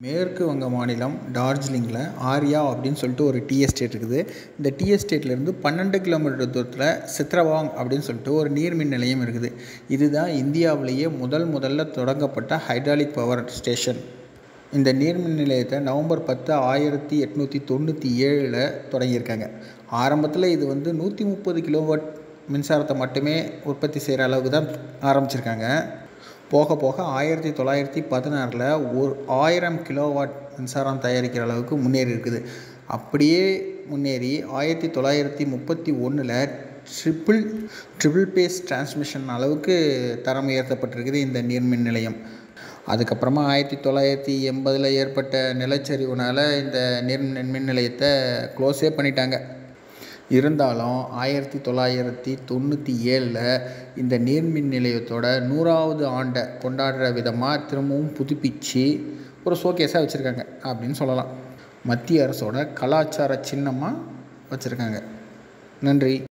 மேற்கு வங்க மாநிலம் டார்ஜிலிங்கில் ஆர்யா அப்படின்னு சொல்லிட்டு ஒரு டீ எஸ்டேட் இருக்குது இந்த டீ எஸ்டேட்லேருந்து பன்னெண்டு கிலோமீட்டர் தூரத்தில் சித்ரவாங் அப்படின்னு சொல்லிட்டு ஒரு நீர்மின் நிலையம் இருக்குது இதுதான் இந்தியாவிலேயே முதல் முதல்ல தொடங்கப்பட்ட ஹைட்ராலிக் பவர் ஸ்டேஷன் இந்த நீர்மின் நிலையத்தை நவம்பர் பத்து ஆயிரத்தி எட்நூற்றி தொண்ணூற்றி ஏழில் தொடங்கியிருக்காங்க ஆரம்பத்தில் இது வந்து நூற்றி முப்பது கிலோவாட் மின்சாரத்தை மட்டுமே உற்பத்தி செய்கிற அளவுக்கு தான் ஆரம்பிச்சிருக்காங்க போக போக ஆயிரத்தி தொள்ளாயிரத்தி பதினாறில் ஒரு ஆயிரம் கிலோவாட் மின்சாரம் தயாரிக்கிற அளவுக்கு முன்னேறி இருக்குது அப்படியே முன்னேறி ஆயிரத்தி தொள்ளாயிரத்தி முப்பத்தி ஒன்றில் ட்ரிபிள் ட்ரிபிள் பேஸ் டிரான்ஸ்மிஷன் அளவுக்கு தரம் உயர்த்தப்பட்டிருக்குது இந்த நீர்மின் நிலையம் அதுக்கப்புறமா ஆயிரத்தி தொள்ளாயிரத்தி எண்பதில் ஏற்பட்ட நிலச்சரிவுனால் இந்த நீர் மின் நிலையத்தை க்ளோஸே பண்ணிட்டாங்க இருந்தாலும் ஆயிரத்தி தொள்ளாயிரத்தி தொண்ணூற்றி ஏழில் இந்த நீர்மின் நிலையத்தோட நூறாவது ஆண்டை கொண்டாடுற விதமாக திரும்பவும் புதுப்பித்து ஒரு ஷோகேஸாக வச்சுருக்காங்க அப்படின்னு சொல்லலாம் மத்திய அரசோட கலாச்சார சின்னமாக வச்சுருக்காங்க நன்றி